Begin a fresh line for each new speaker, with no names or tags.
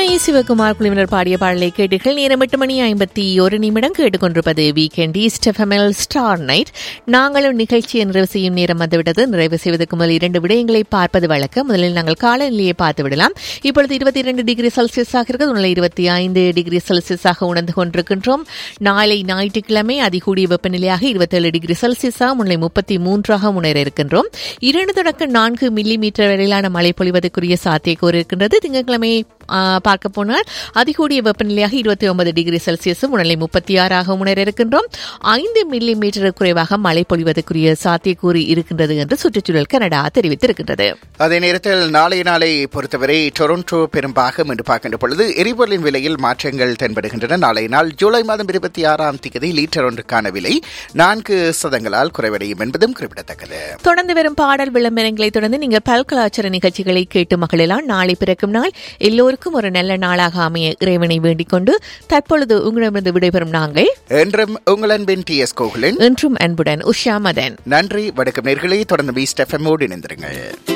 M I Sivakumar குழுவினர் பாடிய பாடலை கேட்டீர்கள் நேரம் எட்டு மணி ஐம்பத்தி ஒரு நிமிடம் கேட்டுக்கொண்டிருப்பது வீக்கெண்ட் ஈஸ்ட் எஃப்எம்எல் ஸ்டார் நைட் நாங்களும் நிகழ்ச்சியை நிறைவு செய்யும் நேரம் வந்துவிட்டது நிறைவு செய்வதற்கு முதல் இரண்டு விடயங்களை பார்ப்பது வழக்கம் முதலில் நாங்கள் காலநிலையை பார்த்து விடலாம் இப்பொழுது இருபத்தி இரண்டு டிகிரி செல்சியஸாக இருக்கிறது உள்ள இருபத்தி ஐந்து டிகிரி செல்சியஸாக உணர்ந்து கொண்டிருக்கின்றோம் நாளை ஞாயிற்றுக்கிழமை அதிகூடிய வெப்பநிலையாக இருபத்தேழு டிகிரி செல்சியஸாக முன்னை முப்பத்தி மூன்றாக முன்னேற இருக்கின்றோம் இரண்டு தொடக்க நான்கு மில்லி மீட்டர் வரையிலான மழை பொழிவதற்குரிய சாத்தியக்கூறு இருக்கின்றது திங்கட்கிழமை ஆ, பார்க்க போனால் அதிகூடிய வெப்பநிலையாக இருபத்தி ஒன்பது டிகிரி செல்சியஸும் உணர்நிலை முப்பத்தி ஆறாக முன்னேற இருக்கின்றோம் ஐந்து மில்லி மீட்டர் குறைவாக மழை பொழிவதற்குரிய சாத்தியக்கூறு இருக்கின்றது என்று சுற்றுச்சூழல் கனடா தெரிவித்திருக்கின்றது
அதே நேரத்தில் நாளைய நாளை பொறுத்தவரை டொரண்டோ பெரும்பாகம் என்று பார்க்கின்ற பொழுது எரிபொருளின் விலையில் மாற்றங்கள் தென்படுகின்றன நாளைய நாள் ஜூலை மாதம் இருபத்தி ஆறாம் தேதி லீட்டர் ஒன்றுக்கான விலை நான்கு சதங்களால் குறைவடையும் என்பதும் குறிப்பிடத்தக்கது
தொடர்ந்து வரும் பாடல் விளம்பரங்களை தொடர்ந்து நீங்கள் பல்கலாச்சார நிகழ்ச்சிகளை கேட்டு மகளெல்லாம் நாளை பிறக்கும் நாள் எல்லோருக்கும் ஒரு நல்ல நாளாக அமைய இறைவனை வேண்டிக் கொண்டு தற்பொழுது உங்களிடமிருந்து விடைபெறும் நாங்கள்
என்றும் உங்கள் அன்பின் டி எஸ் கோகுலன்
என்றும் அன்புடன் உஷா மதன்
நன்றி வணக்கம் நேர்களே தொடர்ந்து பீஸ்ட் எஃப்எம்மோடு இணைந்திருங்கள்